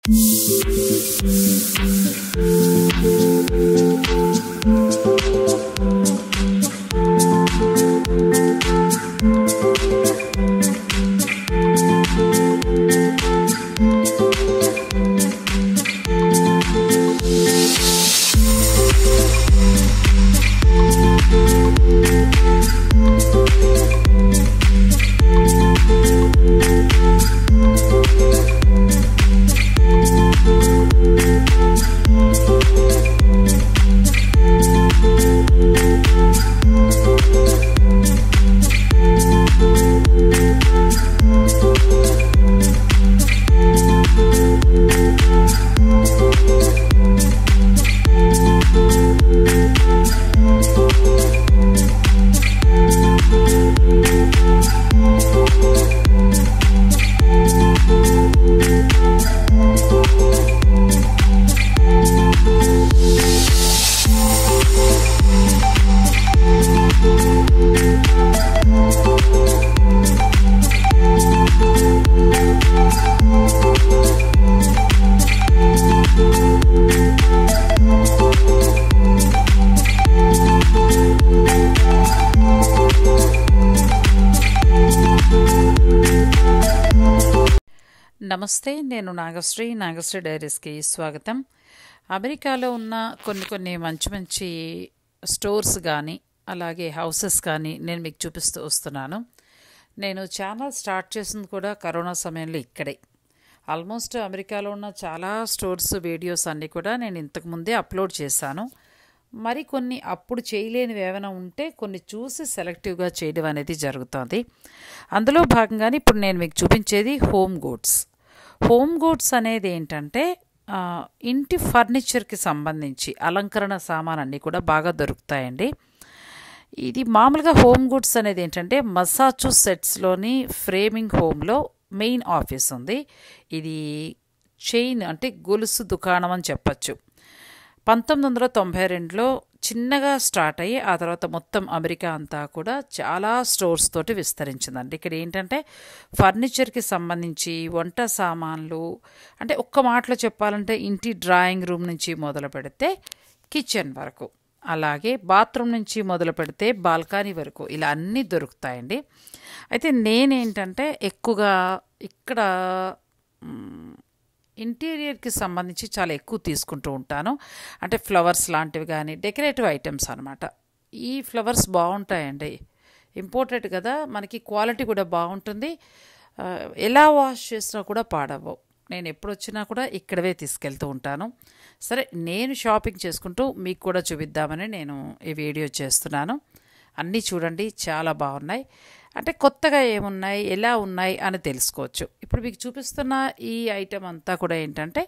నమస్తే నేను నాగశ్రీ నాగశ్రీ డైరీస్కి స్వాగతం అమెరికాలో ఉన్న కొన్ని కొన్ని మంచి మంచి స్టోర్స్ కానీ అలాగే హౌసెస్ కానీ నేను మీకు చూపిస్తూ వస్తున్నాను నేను ఛానల్ స్టార్ట్ చేసింది కూడా కరోనా సమయంలో ఇక్కడే ఆల్మోస్ట్ అమెరికాలో ఉన్న చాలా స్టోర్స్ వీడియోస్ అన్నీ కూడా నేను ఇంతకుముందే అప్లోడ్ చేశాను మరి కొన్ని అప్పుడు చేయలేనివి ఏమైనా ఉంటే కొన్ని చూసి సెలెక్టివ్గా చేయడం అనేది జరుగుతుంది అందులో భాగంగానే ఇప్పుడు నేను మీకు చూపించేది హోమ్ గూడ్స్ హోమ్ గూడ్స్ అనేది ఏంటంటే ఆ, ఇంటి ఫర్నిచర్కి సంబంధించి అలంకరణ సామాన్ అన్నీ కూడా బాగా దొరుకుతాయండి ఇది మామూలుగా హోమ్ గుడ్స్ అనేది ఏంటంటే మసాచుసెట్స్లోని ఫ్రేమింగ్ హోమ్లో మెయిన్ ఆఫీస్ ఉంది ఇది చైన్ అంటే గొలుసు దుకాణం అని చెప్పచ్చు పంతొమ్మిది వందల తొంభై రెండులో చిన్నగా స్టార్ట్ అయ్యి ఆ తర్వాత మొత్తం అమెరికా అంతా కూడా చాలా స్టోర్స్ తోటి విస్తరించిందండి ఇక్కడ ఏంటంటే ఫర్నిచర్కి సంబంధించి వంట సామాన్లు అంటే ఒక్క మాటలో చెప్పాలంటే ఇంటి డ్రాయింగ్ రూమ్ నుంచి మొదలు పెడితే కిచెన్ వరకు అలాగే బాత్రూమ్ నుంచి మొదలు పెడితే బాల్కనీ వరకు ఇలా అన్నీ దొరుకుతాయండి అయితే నేనేంటంటే ఎక్కువగా ఇక్కడ మ్, ఇంటీరియర్కి సంబంధించి చాలా ఎక్కువ తీసుకుంటూ ఉంటాను అంటే ఫ్లవర్స్ లాంటివి కానీ డెకరేటివ్ ఐటమ్స్ అనమాట ఈ ఫ్లవర్స్ బాగుంటాయండి ఇంపోర్టెడ్ కదా మనకి క్వాలిటీ కూడా బాగుంటుంది ఆ, ఎలా వాష్ చేసినా కూడా పాడవు నేను ఎప్పుడు వచ్చినా కూడా ఇక్కడవే తీసుకెళ్తూ ఉంటాను సరే నేను షాపింగ్ చేసుకుంటూ మీకు కూడా చూపిద్దామని నేను ఈ వీడియో చేస్తున్నాను అన్నీ చూడండి చాలా బాగున్నాయి అంటే కొత్తగా ఏమున్నాయి ఎలా ఉన్నాయి అని తెలుసుకోవచ్చు ఇప్పుడు మీకు చూపిస్తున్న ఈ ఐటెం అంతా కూడా ఏంటంటే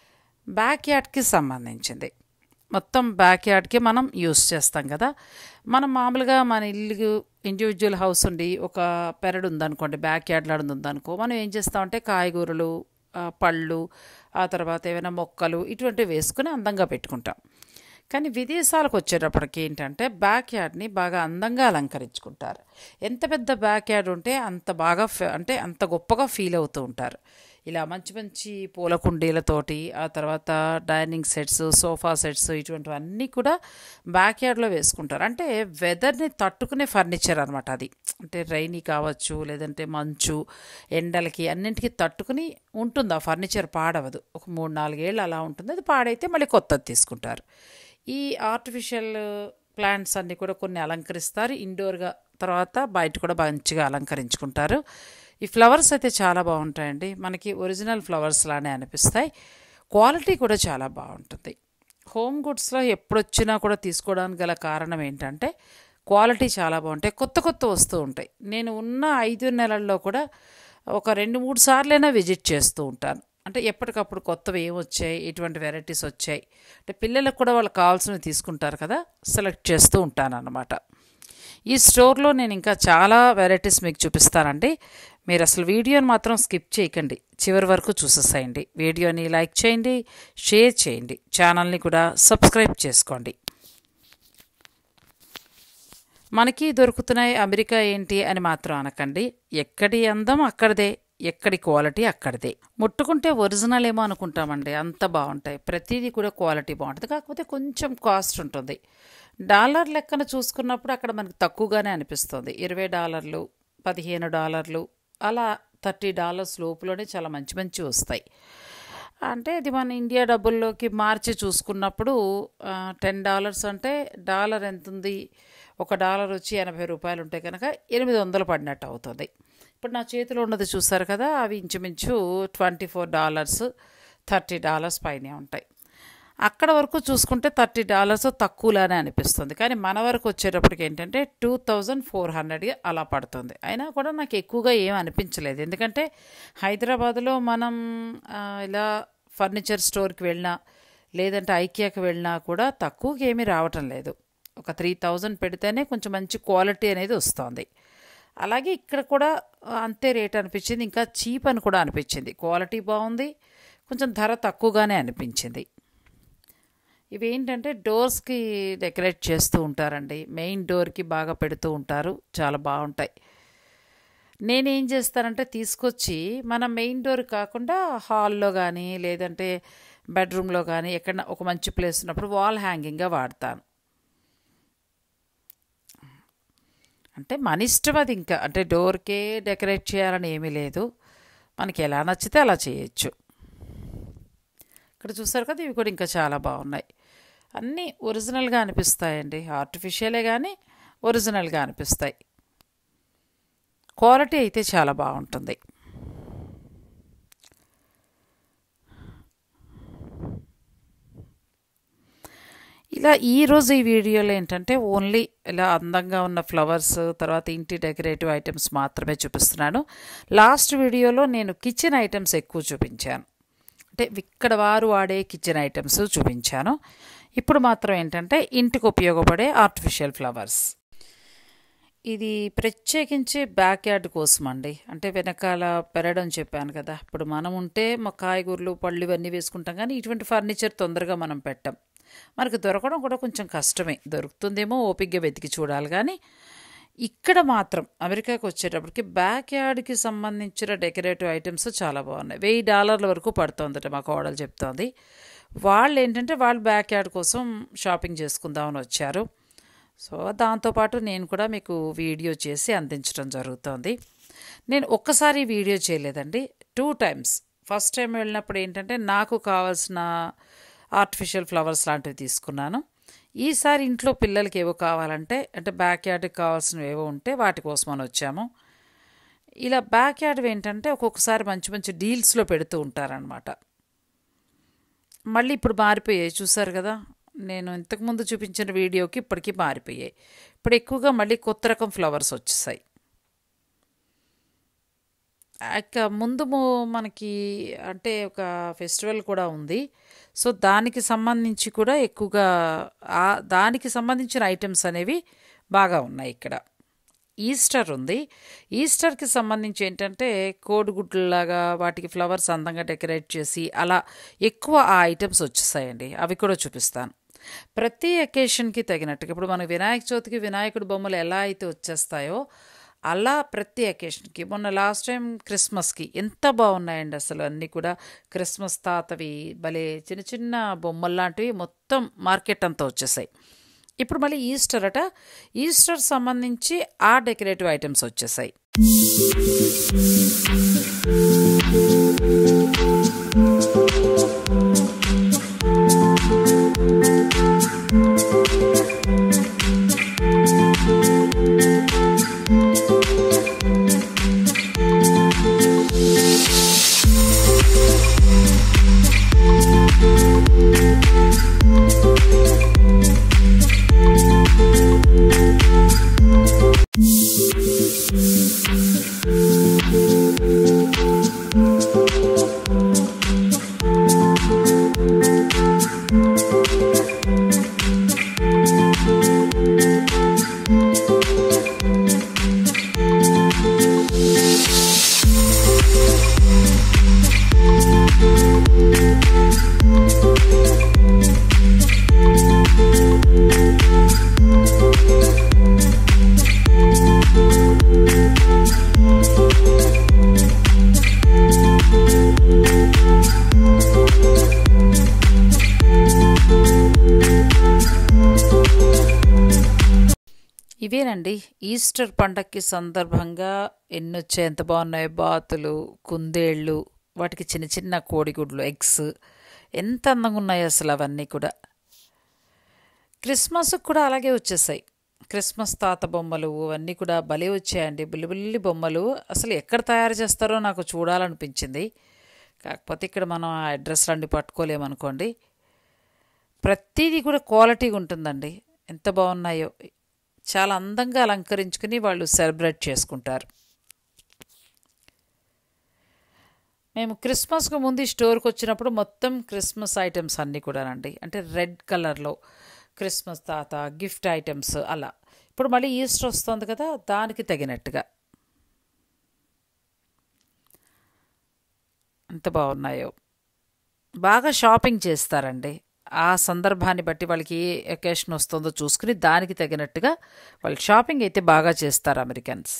బ్యాక్ యార్డ్కి సంబంధించింది మొత్తం బ్యాక్ యార్డ్కి మనం యూస్ చేస్తాం కదా మనం మామూలుగా మన ఇల్లు ఇండివిజువల్ హౌస్ ఉండి ఒక పెరడు ఉందనుకోండి బ్యాక్ యార్డ్ లాంటి ఉందనుకో మనం ఏం చేస్తామంటే కాయగూరలు ఆ, పళ్ళు ఆ తర్వాత ఏమైనా మొక్కలు ఇటువంటివి వేసుకుని అందంగా పెట్టుకుంటాం కానీ విదేశాలకు వచ్చేటప్పటికి ఏంటంటే బ్యాక్ యార్డ్ని బాగా అందంగా అలంకరించుకుంటారు ఎంత పెద్ద బ్యాక్ యార్డ్ ఉంటే అంత బాగా ఫె- అంటే అంత గొప్పగా ఫీల్ అవుతూ ఉంటారు ఇలా మంచి మంచి పూల కుండీలతోటి ఆ తర్వాత డైనింగ్ సెట్స్ సోఫా సెట్స్ ఇటువంటివన్నీ కూడా బ్యాక్ యార్డ్లో వేసుకుంటారు అంటే వెదర్ని తట్టుకునే ఫర్నిచర్ అనమాట అది అంటే రైనీ కావచ్చు లేదంటే మంచు ఎండలకి అన్నింటికి తట్టుకుని ఉంటుంది ఆ ఫర్నిచర్ పాడవదు ఒక మూడు నాలుగేళ్ళు అలా ఉంటుంది అది పాడైతే మళ్ళీ కొత్తది తీసుకుంటారు ఈ ఆర్టిఫిషియల్ ప్లాంట్స్ అన్నీ కూడా కొన్ని అలంకరిస్తారు ఇండోర్గా తర్వాత బయట కూడా మంచిగా అలంకరించుకుంటారు ఈ ఫ్లవర్స్ అయితే చాలా బాగుంటాయండి మనకి ఒరిజినల్ ఫ్లవర్స్ లానే అనిపిస్తాయి క్వాలిటీ కూడా చాలా బాగుంటుంది హోమ్ గుడ్స్లో ఎప్పుడొచ్చినా కూడా తీసుకోవడానికి గల కారణం ఏంటంటే క్వాలిటీ చాలా బాగుంటాయి కొత్త కొత్త వస్తూ ఉంటాయి నేను ఉన్న ఐదు నెలల్లో కూడా ఒక రెండు మూడు సార్లైనా విజిట్ చేస్తూ ఉంటాను అంటే ఎప్పటికప్పుడు కొత్తవి ఏం వచ్చాయి ఎటువంటి వెరైటీస్ వచ్చాయి అంటే పిల్లలకు కూడా వాళ్ళకి కావాల్సినవి తీసుకుంటారు కదా సెలెక్ట్ చేస్తూ ఉంటాను అన్నమాట ఈ స్టోర్లో నేను ఇంకా చాలా వెరైటీస్ మీకు చూపిస్తానండి మీరు అసలు వీడియోని మాత్రం స్కిప్ చేయకండి చివరి వరకు చూసేసేయండి వీడియోని లైక్ చేయండి షేర్ చేయండి ఛానల్ని కూడా సబ్స్క్రైబ్ చేసుకోండి మనకి దొరుకుతున్నాయి అమెరికా ఏంటి అని మాత్రం అనకండి ఎక్కడి అందం అక్కడిదే ఎక్కడి క్వాలిటీ అక్కడిదే ముట్టుకుంటే ఒరిజినల్ ఏమో అనుకుంటామండి అంత బాగుంటాయి ప్రతిదీ కూడా క్వాలిటీ బాగుంటుంది కాకపోతే కొంచెం కాస్ట్ ఉంటుంది డాలర్ లెక్కన చూసుకున్నప్పుడు అక్కడ మనకు తక్కువగానే అనిపిస్తుంది ఇరవై డాలర్లు పదిహేను డాలర్లు అలా థర్టీ డాలర్స్ లోపులోనే చాలా మంచి మంచి వస్తాయి అంటే ఇది మన ఇండియా డబ్బుల్లోకి మార్చి చూసుకున్నప్పుడు టెన్ డాలర్స్ అంటే డాలర్ ఎంత ఉంది ఒక డాలర్ వచ్చి ఎనభై రూపాయలు ఉంటే కనుక ఎనిమిది వందలు పడినట్టు అవుతుంది ఇప్పుడు నా చేతిలో ఉన్నది చూసారు కదా అవి ఇంచుమించు twenty four dollars thirty dollars పైనే ఉంటాయి అక్కడ వరకు చూసుకుంటే థర్టీ డాలర్స్ తక్కువలానే అనిపిస్తుంది కానీ మన వరకు వచ్చేటప్పటికి ఏంటంటే టూ థౌజండ్ ఫోర్ హండ్రెడ్ అలా పడుతుంది అయినా కూడా నాకు ఎక్కువగా ఏం అనిపించలేదు ఎందుకంటే హైదరాబాద్లో మనం ఆ, ఇలా ఫర్నిచర్ స్టోర్కి వెళ్ళినా లేదంటే ఐకియాకి వెళ్ళినా కూడా తక్కువకి ఏమీ రావటం లేదు ఒక త్రీ థౌజండ్ పెడితేనే కొంచెం మంచి క్వాలిటీ అనేది వస్తుంది అలాగే ఇక్కడ కూడా అంతే రేట్ అనిపించింది ఇంకా చీప్ అని కూడా అనిపించింది క్వాలిటీ బాగుంది కొంచెం ధర తక్కువగానే అనిపించింది ఇవి ఏంటంటే డోర్స్కి డెకరేట్ చేస్తూ ఉంటారండి మెయిన్ డోర్కి బాగా పెడుతూ ఉంటారు చాలా బాగుంటాయి నేనేం చేస్తానంటే తీసుకొచ్చి మన మెయిన్ డోర్ కాకుండా హాల్లో కానీ లేదంటే బెడ్రూమ్లో కానీ ఎక్కడ ఒక మంచి ప్లేస్ ఉన్నప్పుడు వాల్ హ్యాంగింగ్గా వాడతాను అంటే మన ఇష్టం అది ఇంకా అంటే డోర్కే డెకరేట్ చేయాలని ఏమీ లేదు మనకి ఎలా నచ్చితే అలా చేయొచ్చు ఇక్కడ చూసారు కదా ఇవి కూడా ఇంకా చాలా బాగున్నాయి అన్నీ ఒరిజినల్గా అనిపిస్తాయండి ఆర్టిఫిషియలే కానీ ఒరిజినల్గా అనిపిస్తాయి క్వాలిటీ అయితే చాలా బాగుంటుంది ఇలా ఈరోజు ఈ వీడియోలో ఏంటంటే ఓన్లీ ఇలా అందంగా ఉన్న ఫ్లవర్స్ తర్వాత ఇంటి డెకరేటివ్ ఐటమ్స్ మాత్రమే చూపిస్తున్నాను లాస్ట్ వీడియోలో నేను కిచెన్ ఐటమ్స్ ఎక్కువ చూపించాను అంటే ఇక్కడ వారు వాడే కిచెన్ ఐటమ్స్ చూపించాను ఇప్పుడు మాత్రం ఏంటంటే ఇంటికి ఉపయోగపడే ఆర్టిఫిషియల్ ఫ్లవర్స్ ఇది ప్రత్యేకించి బ్యాక్ యార్డ్ కోసం అండి అంటే వెనకాల పెరడం చెప్పాను కదా ఇప్పుడు మనం ఉంటే మా కాయగూరలు పళ్ళు ఇవన్నీ వేసుకుంటాం కానీ ఇటువంటి ఫర్నిచర్ తొందరగా మనం పెట్టాం మనకు దొరకడం కూడా కొంచెం కష్టమే దొరుకుతుందేమో ఓపిక్గా వెతికి చూడాలి కానీ ఇక్కడ మాత్రం అమెరికాకి వచ్చేటప్పటికి బ్యాక్ యార్డ్కి సంబంధించిన డెకరేటివ్ ఐటమ్స్ చాలా బాగున్నాయి వెయ్యి డాలర్ల వరకు పడుతుందట మా కోడలు చెప్తోంది వాళ్ళు ఏంటంటే వాళ్ళు బ్యాక్ యార్డ్ కోసం షాపింగ్ చేసుకుందామని వచ్చారు సో దాంతోపాటు నేను కూడా మీకు వీడియో చేసి అందించడం జరుగుతోంది నేను ఒక్కసారి వీడియో చేయలేదండి టూ టైమ్స్ ఫస్ట్ టైం వెళ్ళినప్పుడు ఏంటంటే నాకు కావాల్సిన ఆర్టిఫిషియల్ ఫ్లవర్స్ లాంటివి తీసుకున్నాను ఈసారి ఇంట్లో పిల్లలకి ఏవో కావాలంటే అంటే బ్యాక్ యార్డ్కి కావాల్సినవి ఏవో ఉంటే వాటి కోసమని వచ్చాము ఇలా బ్యాక్ యార్డ్ ఏంటంటే ఒక్కొక్కసారి మంచి మంచి డీల్స్లో పెడుతూ ఉంటారనమాట మళ్ళీ ఇప్పుడు మారిపోయాయి చూసారు కదా నేను ఇంతకుముందు చూపించిన వీడియోకి ఇప్పటికీ మారిపోయాయి ఇప్పుడు ఎక్కువగా మళ్ళీ కొత్త రకం ఫ్లవర్స్ వచ్చేసాయి ఇక ముందు ము- మనకి అంటే ఒక ఫెస్టివల్ కూడా ఉంది సో దానికి సంబంధించి కూడా ఎక్కువగా ఆ దానికి సంబంధించిన ఐటమ్స్ అనేవి బాగా ఉన్నాయి ఇక్కడ ఈస్టర్ ఉంది ఈస్టర్కి సంబంధించి ఏంటంటే కోడిగుడ్లలాగా వాటికి ఫ్లవర్స్ అందంగా డెకరేట్ చేసి అలా ఎక్కువ ఆ ఐటమ్స్ వచ్చేసాయండి అవి కూడా చూపిస్తాను ప్రతి అకేషన్కి తగినట్టుగా ఇప్పుడు మన వినాయక చవితికి వినాయకుడి బొమ్మలు ఎలా అయితే వచ్చేస్తాయో అలా ప్రతి అకేషన్కి మొన్న లాస్ట్ టైం క్రిస్మస్కి ఎంత బాగున్నాయండి అసలు అన్నీ కూడా క్రిస్మస్ తాతవి భలే చిన్న చిన్న బొమ్మలు లాంటివి మొత్తం మార్కెట్ అంతా వచ్చేసాయి ఇప్పుడు మళ్ళీ ఈస్టర్ అట ఈస్టర్ సంబంధించి ఆ డెకరేటివ్ ఐటమ్స్ వచ్చేసాయి అండి ఈస్టర్ పండక్కి సందర్భంగా ఎన్ని వచ్చాయి ఎంత బాగున్నాయి బాతులు కుందేళ్ళు వాటికి చిన్న చిన్న కోడిగుడ్లు ఎగ్స్ ఎంత అందంగా ఉన్నాయి అసలు అవన్నీ కూడా క్రిస్మస్కి కూడా అలాగే వచ్చేసాయి క్రిస్మస్ తాత బొమ్మలు అవన్నీ కూడా భలే వచ్చాయండి బుల్లి బొమ్మలు అసలు ఎక్కడ తయారు చేస్తారో నాకు చూడాలనిపించింది కాకపోతే ఇక్కడ మనం ఆ అడ్రస్ రండి పట్టుకోలేమనుకోండి ప్రతిదీ కూడా క్వాలిటీగా ఉంటుందండి ఎంత బాగున్నాయో చాలా అందంగా అలంకరించుకుని వాళ్ళు సెలబ్రేట్ చేసుకుంటారు మేము క్రిస్మస్కు ముందు ఈ స్టోర్కి వచ్చినప్పుడు మొత్తం క్రిస్మస్ ఐటమ్స్ అన్నీ కూడానండి అంటే రెడ్ కలర్లో క్రిస్మస్ తాత గిఫ్ట్ ఐటమ్స్ అలా ఇప్పుడు మళ్ళీ ఈస్టర్ వస్తుంది కదా దానికి తగినట్టుగా ఎంత బాగున్నాయో బాగా షాపింగ్ చేస్తారండి ఆ సందర్భాన్ని బట్టి వాళ్ళకి ఏ ఎకేషన్ వస్తుందో చూసుకుని దానికి తగినట్టుగా వాళ్ళు షాపింగ్ అయితే బాగా చేస్తారు అమెరికన్స్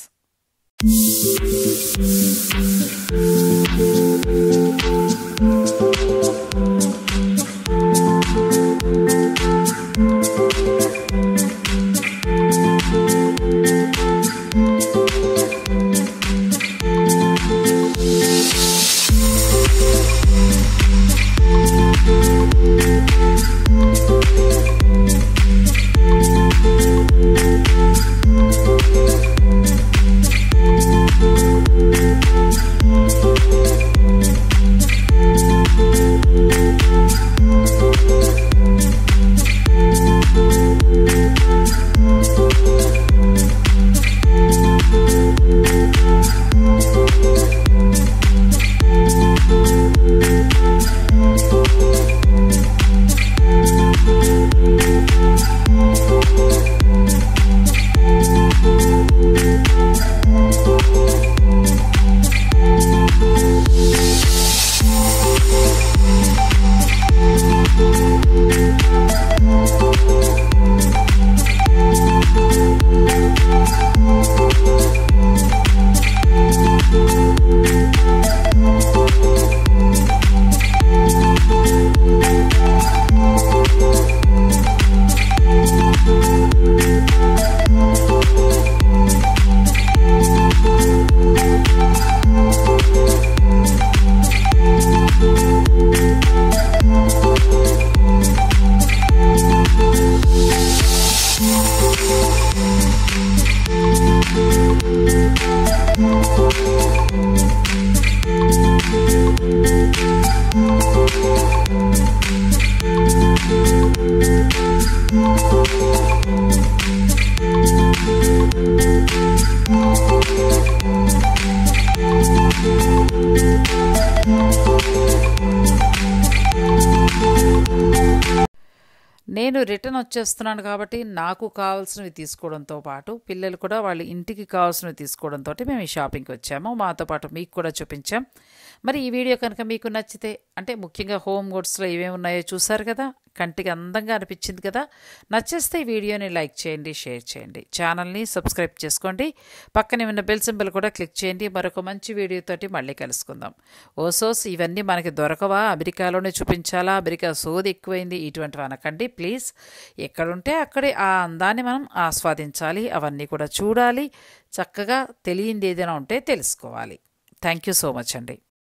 నేను రిటర్న్ వచ్చేస్తున్నాను కాబట్టి నాకు కావాల్సినవి తీసుకోవడంతో పాటు పిల్లలు కూడా వాళ్ళ ఇంటికి కావాల్సినవి తీసుకోవడంతో మేము ఈ షాపింగ్కి వచ్చాము మాతో పాటు మీకు కూడా చూపించాం మరి ఈ వీడియో కనుక మీకు నచ్చితే అంటే ముఖ్యంగా హోమ్ గుడ్స్లో ఏమేమి ఉన్నాయో చూసారు కదా కంటికి అందంగా అనిపించింది కదా నచ్చేస్తే ఈ వీడియోని లైక్ చేయండి షేర్ చేయండి ఛానల్ని సబ్స్క్రైబ్ చేసుకోండి పక్కనే ఉన్న బెల్ సింబల్ కూడా క్లిక్ చేయండి మరొక మంచి వీడియోతోటి మళ్ళీ కలుసుకుందాం ఓసోస్ ఇవన్నీ మనకి దొరకవా అమెరికాలోనే చూపించాలా అమెరికా సోది ఎక్కువైంది ఇటువంటివి అనకండి ప్లీజ్ ఎక్కడుంటే అక్కడే ఆ అందాన్ని మనం ఆస్వాదించాలి అవన్నీ కూడా చూడాలి చక్కగా తెలియంది ఏదైనా ఉంటే తెలుసుకోవాలి థ్యాంక్ యూ సో మచ్ అండి